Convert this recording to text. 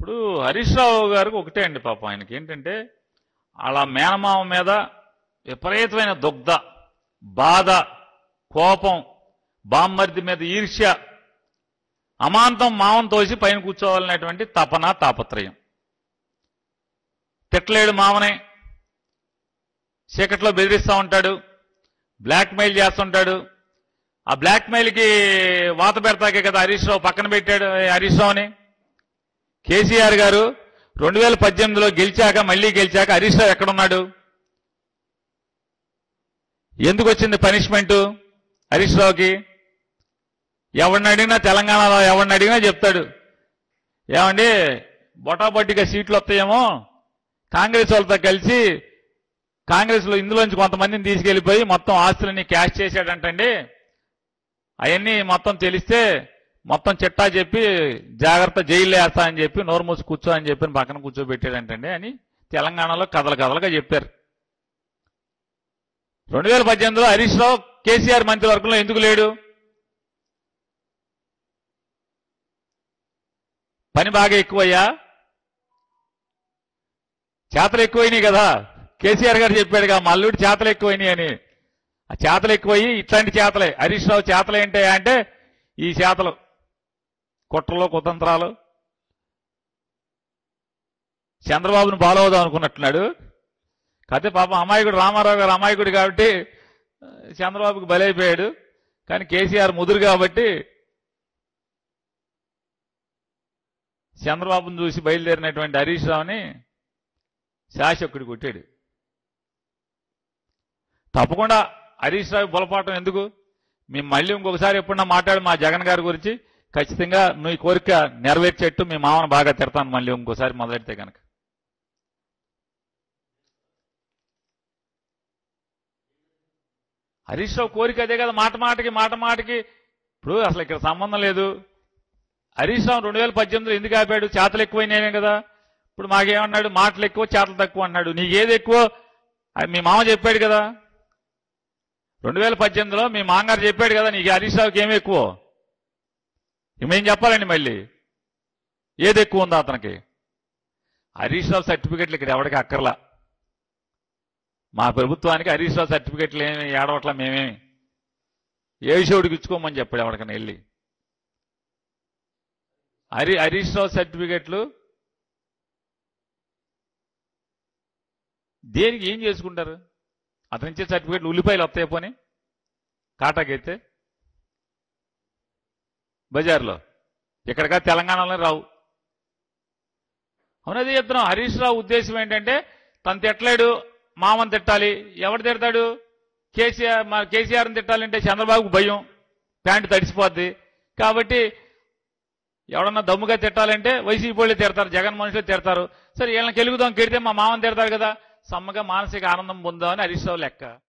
ఇప్పుడు హరీష్ రావు గారికి ఒకటే అండి పాపం ఆయనకి ఏంటంటే అలా మేనమామ మీద విపరీతమైన దుగ్ధ బాధ కోపం బామ్మర్ది మీద ఈర్ష్య అమాంతం మావం తోసి పైన కూర్చోవాలనేటువంటి తపన తాపత్రయం తిట్టలేడు మామనే చీకట్లో బెదిరిస్తూ ఉంటాడు బ్లాక్మెయిల్ చేస్తుంటాడు ఆ బ్లాక్మెయిల్కి వాత పెడతాకే కదా హరీష్ రావు పక్కన పెట్టాడు హరీష్ రావుని కేసీఆర్ గారు రెండు వేల పద్దెనిమిదిలో గెలిచాక మళ్ళీ గెలిచాక హరీష్ రావు ఎక్కడున్నాడు ఎందుకు వచ్చింది పనిష్మెంట్ హరీష్ రావుకి ఎవరిని అడిగినా తెలంగాణలో ఎవరిని అడిగినా చెప్తాడు ఏమండి బొటాబొట్టిగా సీట్లు వస్తాయేమో కాంగ్రెస్ వాళ్ళతో కలిసి కాంగ్రెస్ లో ఇందులోంచి కొంతమందిని తీసుకెళ్లిపోయి మొత్తం ఆస్తులన్నీ క్యాష్ చేశాడంటండి అవన్నీ మొత్తం తెలిస్తే మొత్తం చిట్టా చెప్పి జాగ్రత్త జైల్లో వేస్తా అని చెప్పి నోరు మూసి కూర్చో అని చెప్పి పక్కన కూర్చోబెట్టాడంటండి అని తెలంగాణలో కథలు కథలుగా చెప్పారు రెండు వేల పద్దెనిమిదిలో హరీష్ రావు కేసీఆర్ మంత్రివర్గంలో ఎందుకు లేడు పని బాగా ఎక్కువయ్యా చేతలు ఎక్కువైనాయి కదా కేసీఆర్ గారు చెప్పాడుగా మా అల్లుడి చేతలు ఎక్కువైనాయి అని ఆ చేతలు ఎక్కువయ్యి ఇట్లాంటి చేతలే హరీష్ రావు చేతలు ఏంటయ్యా అంటే ఈ చేతలు కుట్రలు కుతంత్రాలు చంద్రబాబును బాలవుదాం అనుకున్నట్టున్నాడు కాకపోతే పాపం అమాయకుడు రామారావు గారు అమాయకుడు కాబట్టి ఆ, చంద్రబాబుకి బలైపోయాడు కానీ కేసీఆర్ ముదురు కాబట్టి చంద్రబాబును చూసి బయలుదేరినటువంటి హరీష్ రావుని శాసకుడు కొట్టాడు తప్పకుండా హరీష్ రావు బులపాటం ఎందుకు మేము మళ్ళీ ఇంకొకసారి ఎప్పుడన్నా మాట్లాడి మా జగన్ గారి గురించి ఖచ్చితంగా మీ కోరిక నెరవేర్చేట్టు మీ మామను బాగా తిడతాను మళ్ళీ ఇంకోసారి మొదలెడితే కనుక హరీష్ రావు కోరిక అదే కదా మాట మాటకి మాట మాటకి ఇప్పుడు అసలు ఇక్కడ సంబంధం లేదు హరీష్ రావు రెండు వేల పద్దెనిమిదిలో ఎందుకు ఆపాడు చేతలు ఎక్కువైనాయనే కదా ఇప్పుడు మాకేమన్నాడు మాటలు ఎక్కువ చేతలు తక్కువ అన్నాడు నీకేది ఎక్కువ అది మీ మామ చెప్పాడు కదా రెండు వేల పద్దెనిమిదిలో మీ మామగారు చెప్పాడు కదా నీకు హరీష్ రావుకి ఏమి ఎక్కువ ఇక మేం చెప్పాలండి మళ్ళీ ఏది ఎక్కువ ఉందో అతనికి హరీష్ రావు సర్టిఫికెట్లు ఇక్కడ ఎవరికి అక్కర్లా మా ప్రభుత్వానికి హరీష్ రావు సర్టిఫికెట్లు ఏమి ఏడవట్లా మేమేమి ఏ షోడికి ఇచ్చుకోమని చెప్పాడు ఎవరికైనా వెళ్ళి హరి హరీష్ రావు సర్టిఫికెట్లు దేనికి ఏం చేసుకుంటారు అతని ఇచ్చే సర్టిఫికెట్లు ఉల్లిపాయలు వస్తాయి పోని కాటాకైతే బజార్లో ఇక్కడగా తెలంగాణలో రావు అవునది చెప్తున్నాం హరీష్ రావు ఉద్దేశం ఏంటంటే తను తిట్టలేడు మామని తిట్టాలి ఎవడు తిడతాడు కేసీఆర్ మా కేసీఆర్ని తిట్టాలంటే చంద్రబాబుకు భయం ప్యాంటు తడిసిపోద్ది కాబట్టి ఎవడన్నా దమ్ముగా తిట్టాలంటే వైసీపీ వాళ్ళే తిడతారు జగన్ మనుషులే తిడతారు సరే వీళ్ళని కెలుగుదాం కెడితే మా మామని తిడతారు కదా సమ్మగా మానసిక ఆనందం పొందామని హరీష్ రావు లెక్క